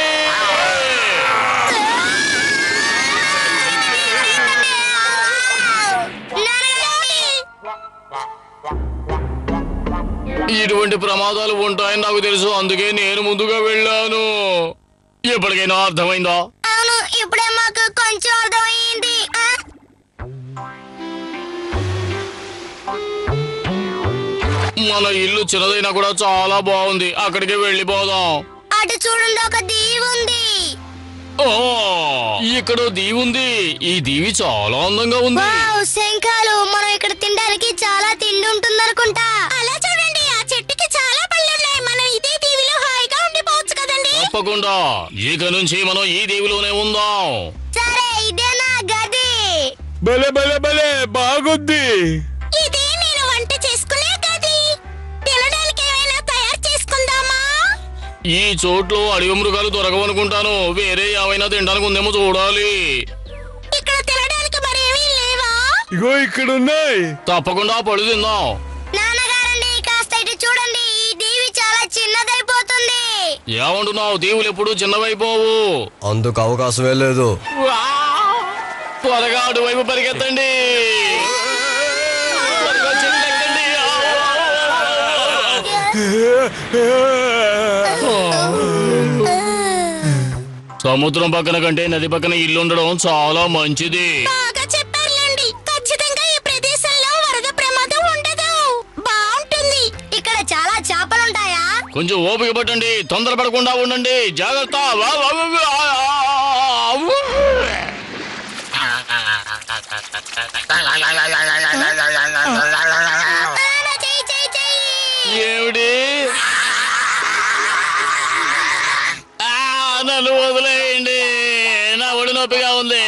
ఇటువంటి ప్రమాదాలు ఉంటాయని నాకు తెలుసు అందుకే నేను ముందుగా వెళ్ళాను ఎప్పటికైనా అర్థమైందా అవును ఇప్పుడే మాకు కొంచెం అర్థమైంది ఆ? మన ఇల్లు చిన్నదైనా కూడా చాలా బాగుంది అక్కడికి వెళ్ళిపోదాం అటు చూడండి ఒక దీవి ఉంది ఓ ఇక్కడ దీవి ఉంది ఈ దీవి చాలా అందంగా ఉంది వావ్ శంఖాలు మనం ఇక్కడ తినడానికి చాలా తిండి ఉంటుంది అనుకుంటా అలా చూడండి ఆ చెట్టుకి చాలా పళ్ళున్నాయి మనం ఇదే దీవిలో హాయిగా ఉండిపోవచ్చు కదండి తప్పకుండా ఇక నుంచి మనం ఈ దీవిలోనే ఉందాం సరే ఇదే నా గది భలే భలే భలే బాగుంది ఇదే నేను వంట చేసుకునే గది తినడానికి ఏమైనా తయారు చేసుకుందామా ఈ చోట్లో అడవి మృగాలు దొరకవనుకుంటాను వేరే ఏమైనా తినడానికి ఉందేమో చూడాలి ఇక్కడ తినడానికి మరేమీ లేవా ఇగో ఇక్కడ ఉన్నాయి తప్పకుండా పళ్ళు తిందాం నాన్నగారండి కాస్త ఇటు చూడండి ఈ దీవి చాలా చిన్నదైపోతుంది ఏమంటున్నావు దీవులు ఎప్పుడు చిన్నవైపోవు అందుకు అవకాశమే లేదు త్వరగా అటువైపు పరిగెత్తండి త్వరగా చెట్టెక్కండి. సముద్రం పక్కన కంటే నది పక్కన ఇల్లు ఉండడం చాలా మంచిది బాగా చెప్పారులేండి ఖచ్చితంగా ఈ ప్రదేశంలో వరద ప్రమాదం ఉండదు బాగుంటుంది ఇక్కడ చాలా చేపలుంటాయా కొంచెం ఓపిక పట్టండి తొందరపడకుండా ఉండండి జాగ్రత్త వా, వా, వా, వా, ఆ, ఆ, ఊ. నాన్న, చెయ్యి చెయ్యి చెయ్యి ఏమిటి ఆ, నన్ను వదిలేయండి నా ఒడి నొప్పిగా ఉంది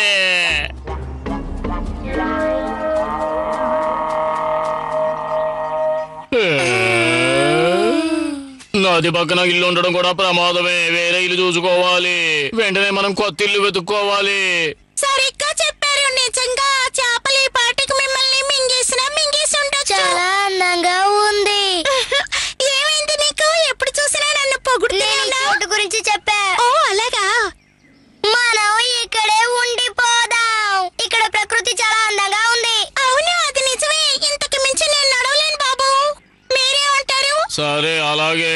నది పక్కన ఇల్లు ఉండడం కూడా ప్రమాదమే వేరే ఇల్లు చూసుకోవాలి వెంటనే మనం కొత్త ఇల్లు వెతుక్కోవాలి సరిగ్గా చెప్పారు నిజంగా ఆ చేపలు ఈ పాటికి మిమ్మల్ని మింగేసినా మింగేసి ఉండొచ్చు చాలా అందంగా ఉంది ఏమైంది నీకు ఎప్పుడు చూసినా నన్ను పొగుడుతూనే నేను ఈ ఉన్నావు. చోటు గురించి చెప్పా ఓ అలాగా మనం ఇక్కడే ఉండిపోదాం ఇక్కడ ప్రకృతి చాలా అందంగా ఉంది అవును అది నిజమే ఇంతకు మించి నేను నడవలేను బాబు మీరేమంటారు సరే అలాగే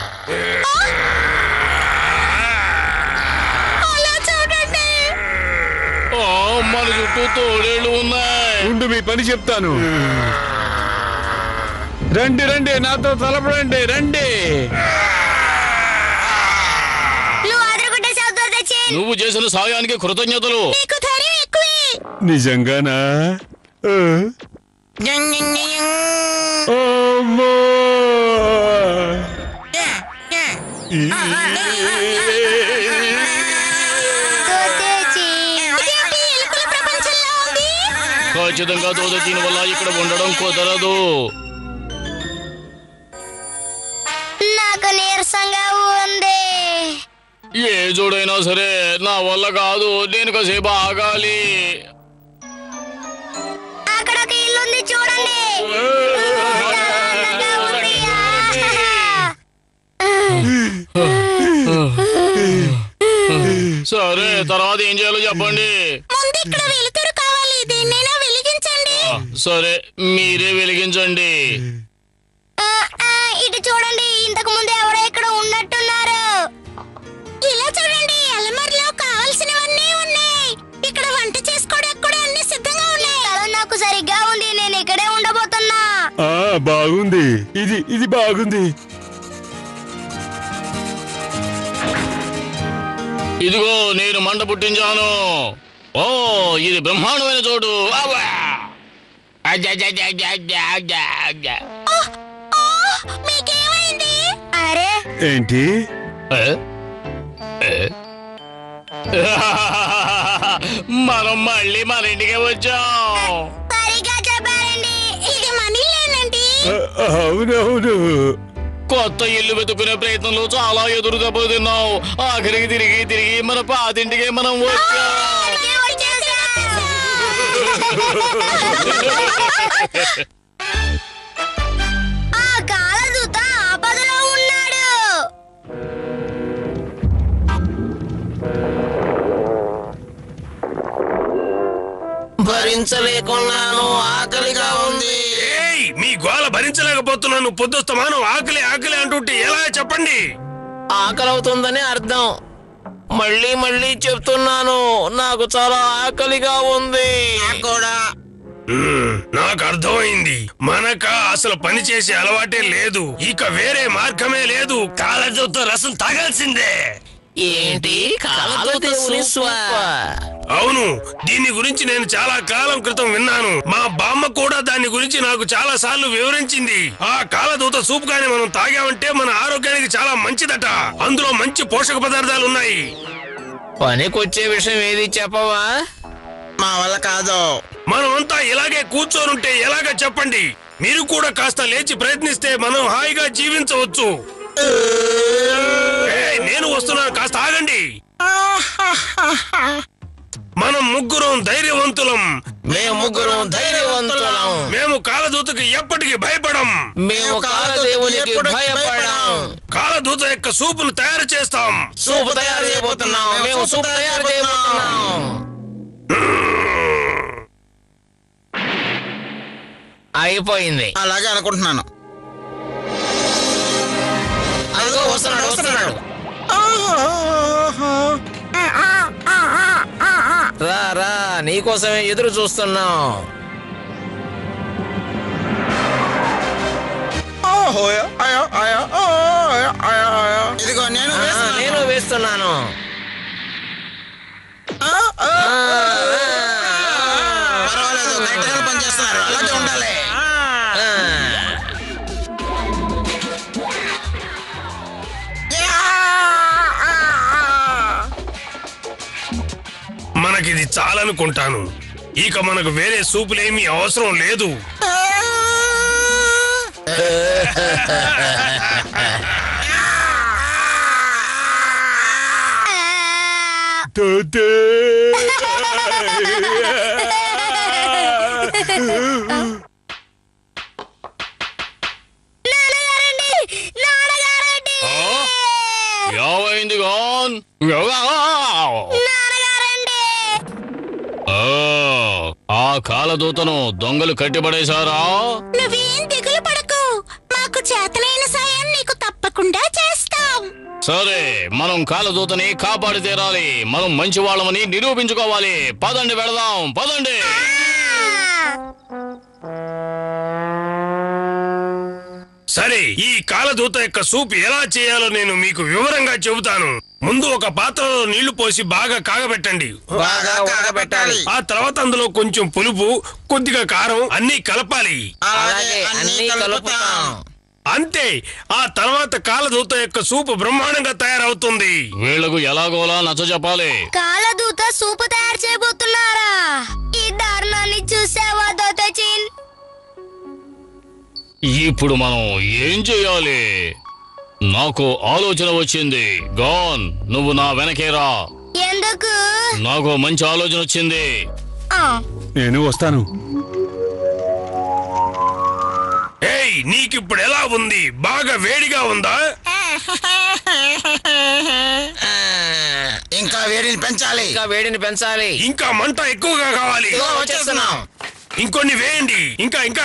అలా చూడండి మన చుట్టూ తోడేళ్ళు ఉన్నాయి ఉండు మీ పని చెప్తాను రండి రండి నాతో తలపడండి రండి నువ్వు అదరగొట్టేసావు దొరదచ్చి నువ్వు చేసిన సాయానికి కృతజ్ఞతలు నీకు ధైర్యం ఎక్కువే నిజంగానా ఆ? Young young young. అమ్మో! Yeah, yeah. దొరదచ్చి ఇదేంటి ఎలుకల ప్రపంచంలో ఉంది ఖచ్చితంగా దోదచిన వల్ల ఇక్కడ ఉండడం కుదరదు నాకు నీరసంగా ఉంది ఏ జోడైనా సరే నా వల్ల కాదు నేను కాసేపు ఆగాలి అక్కడ ఒక ఇల్లు ఉంది చూడండి చాలా అందంగా ఉంది. సరే తర్వాత ఏం చేయాలో చెప్పండి ముందు ఇక్కడ వెలుతురు కావాలి దేన్నైనా వెలిగించండి ఆ, సరే మీరే వెలిగించండి ఆ, ఆ, ఇటు చూడండి ఇంతకు ముందు ఎవరో ఇక్కడ ఉన్నట్టున్నారు ఇలా చూడండి అలమర్లో కావాల్సినవన్నీ ఉన్నాయి ఇక్కడ వంట చేసుకోవడానికి కూడా అన్ని సిద్ధంగా ఉన్నాయి స్థలం నాకు సరిగ్గా ఉంది నేను ఇక్కడే ఉండబోతున్నా ఆ బాగుంది ఇది ఇది బాగుంది ఇదిగో నేను మంట పుట్టించాను ఓ ఇది బ్రహ్మాండమైన చోటు అవ్వా! అజ్జజ్జజ్జజ్జజ్జజ్జజ్జ. మీకేమైంది అరే ఏంటి ఏ? ఏ? మనం మళ్ళీ మన ఇంటికి వచ్చాం సరిగా చెప్పారండి ఇది మనీలేనండి ఆ, అవునవును కొత్త ఇల్లు వెతుకునే ప్రయత్నంలో చాలా ఎదురు దెబ్బలు తిన్నాం ఆఖరికి తిరిగి తిరిగి మన పాతింటికే మనం వచ్చాం ఇక్కడికే వచ్చేసాం. ఆ కాలదూత ఆపదలో ఉన్నాడు భరించలేకున్నాను ఆకలిగా ఉంది ఏయ్ మీ గోల భరించలేకపోతున్నాను పొద్దుస్తమానం ఆకలి ఆకలి అంటుంటే ఎలా చెప్పండి ఆకలవుతుందని అర్థం మళ్ళీ మళ్ళీ చెప్తున్నాను నాకు చాలా ఆకలిగా ఉంది కూడా మ్మ్, నాకు అర్థమైంది మనక అసలు పని చేసే అలవాటే లేదు ఇక వేరే మార్గమే లేదు కాలజోతో రసం తాగాల్సిందే ఏంటి కాలదేవుని సూప అవును దీని గురించి నేను చాలా కాలం క్రితం విన్నాను మా బామ్మ కూడా దాని గురించి నాకు చాలా సార్లు వివరించింది ఆ కాలదూత సూప్ గాని మనం తాగామంటే మన ఆరోగ్యానికి చాలా మంచిదట అందులో మంచి పోషక పదార్థాలు ఉన్నాయి పనికొచ్చే విషయం ఏది చెప్పవా మా వల్ల కాదు మనమంతా ఇలాగే కూర్చోనుంటే ఎలాగ చెప్పండి మీరు కూడా కాస్త లేచి ప్రయత్నిస్తే మనం హాయిగా జీవించవచ్చు ఏయ్, నేను వస్తున్నాను కాస్త ఆగండి మనం ముగ్గురం ధైర్యవంతులం మేము ముగ్గురం ధైర్యవంతులం మేము కాలదూతకి ఎప్పటికీ భయపడం మేము కాలదేవునికి భయపడం కాలదూత యొక్క సూపును తయారు చేస్తాం సూప్ తయారు చేయబోతున్నాం మేము సూప్ తయారు చేయబోతున్నాం అయిపోయింది అలాగే అనుకుంటున్నాను అదిగో వస్తున్నాడు వస్తున్నాడు రా రా నీకోసమే ఎదురు చూస్తున్నాం ఇదిగో నేను ఆ, వేస్తున్నాను. నేను వేస్తున్నాను పర్వాలేదు గట్టిగా పనిచేస్తున్నారు అలాగే ఉండాలి ఆ, మనకిది చాలనుకుంటాను ఇక మనకు వేరే సూపులేమీ అవసరం లేదు తోతే. నాన్నగారండి నాన్నగారండి ఆ? ఏమైంది గాన్ నాన్నగారండి ఆ, ఆ కాలదూతను దొంగలు కట్టిపడేశారా నువ్వేం దిగులు పడకు మాకు చేతనైన సాయం నీకు తప్పకుండా చేస్తాం సరే మనం కాలదూతని కాపాడి తీరాలి మనం మంచి వాళ్ళమని నిరూపించుకోవాలి పదండి వెళదాం పదండి సరే ఈ కాలదూత యొక్క సూప్ ఎలా చేయాలో నేను మీకు వివరంగా చెబుతాను ముందు ఒక పాత్రలో నీళ్లు పోసి బాగా కాగబెట్టండి బాగా ఉడకబెట్టాలి ఆ తర్వాత అందులో కొంచెం పులుపు కొద్దిగా కారం అన్నీ కలపాలి అలాగే అన్ని కలుపుతాం అంతే ఆ తర్వాత కాలదూత యొక్క సూప్ బ్రహ్మాండంగా తయారవుతుంది వీళ్లకు ఎలాగోలా నచ్చ చెప్పాలి కాలదూత సూపు తయారు చేయబోతున్నారా ఈ దారుణాన్ని చూసావా దోతచిన్ ఇప్పుడు మనం ఏం చెయ్యాలి నాకు ఆలోచన వచ్చింది గాన్ నువ్వు నా వెనకేరా ఎందుకు నాకు మంచి ఆలోచన వచ్చింది ఆ, నేను వస్తాను ఏయ్ నీకిప్పుడు ఎలా ఉంది బాగా వేడిగా ఉందా ఆ, ఇంకా వేడిని పెంచాలి ఇంకా వేడిని పెంచాలి ఇంకా మంట ఎక్కువగా కావాలి ఇదిగో వచ్చేస్తున్నాం ఇంకొన్ని వేయండి ఇంకా ఇంకా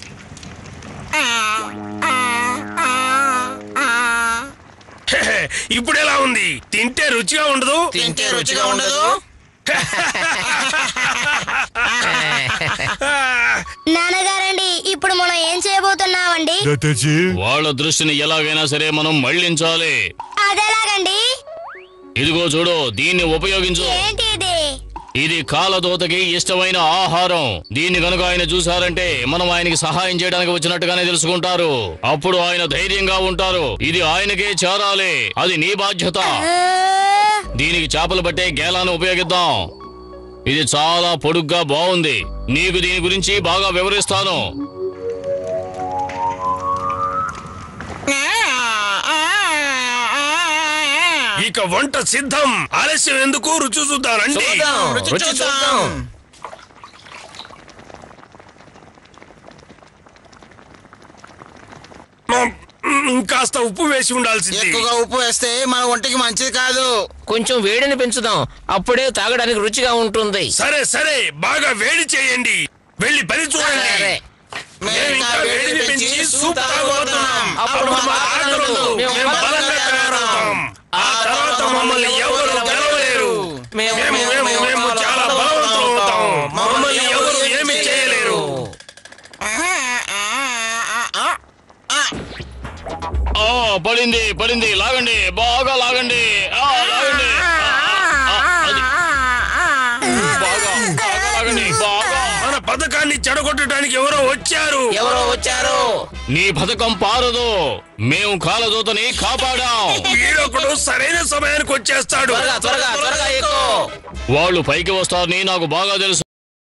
హెహె, ఇప్పుడు ఎలా ఉంది తింటే రుచిగా ఉండదు తింటే రుచిగా ఉండదు నాన్నగారండి ఇప్పుడు మనం ఏం చేయబోతున్నామండి వాళ్ళ దృష్టిని ఎలాగైనా సరే మనం మళ్ళించాలి అదెలాగండి ఇదిగో చూడు దీన్ని ఉపయోగించు ఏంటి ఇది ఇది కాలదోతకి ఇష్టమైన ఆహారం దీన్ని గనుక ఆయన చూసారంటే మనం ఆయనకి సహాయం చేయడానికి వచ్చినట్టుగానే తెలుసుకుంటారు అప్పుడు ఆయన ధైర్యంగా ఉంటారు ఇది ఆయనకే చేరాలి అది నీ బాధ్యత ఆ, దీనికి చేపలు పట్టే గేలాన్ని ఉపయోగిద్దాం ఇది చాలా పొడుగ్గా బాగుంది నీకు దీని గురించి బాగా వివరిస్తాను ఇక వంట సిద్ధం ఆలస్యం ఎందుకు రుచి చూద్దాం రండి చూద్దాం రుచి రుచి చూద్దాం. చూద్దాం మ్మ్, కాస్త ఉప్పు వేసి ఉండాల్సింది ఎక్కువగా ఉప్పు వేస్తే మన ఒంటికి మంచిది కాదు కొంచెం వేడిని పెంచుదాం అప్పుడే తాగడానికి రుచిగా ఉంటుంది సరే సరే బాగా వేడి చేయండి వెళ్ళి పని చూడండి సరే మేము ఇంకా వేడిని పెంచి సూప్ తాగబోతున్నాం అప్పుడు మా ఆకలి ఉండదు. మేము మేము బలంగా తయారవుతాం ఆ తర్వాత మమ్మల్ని ఎవరు గెలవలేరు మేము మేము మేము మేము చాలా బలవంతులు అవుతాం మమ్మల్ని ఎవరు ఏమి చేయలేరు ఆ పడింది పడింది లాగండి బాగా లాగండి ఆ, లాగండి ఆ, ఆ, అది. బాగా బాగా లాగండి బాగా మన పథకాన్ని చెడగొట్టడానికి ఎవరో వచ్చారు ఎవరో వచ్చారు నీ పథకం పారదు మేము కాలదూతని కాపాడాం వీడొకడు సరైన సమయానికి వచ్చేస్తాడు త్వరగా త్వరగా త్వరగా ఎక్కువ వాళ్ళు పైకి వస్తారని నాకు బాగా తెలుసు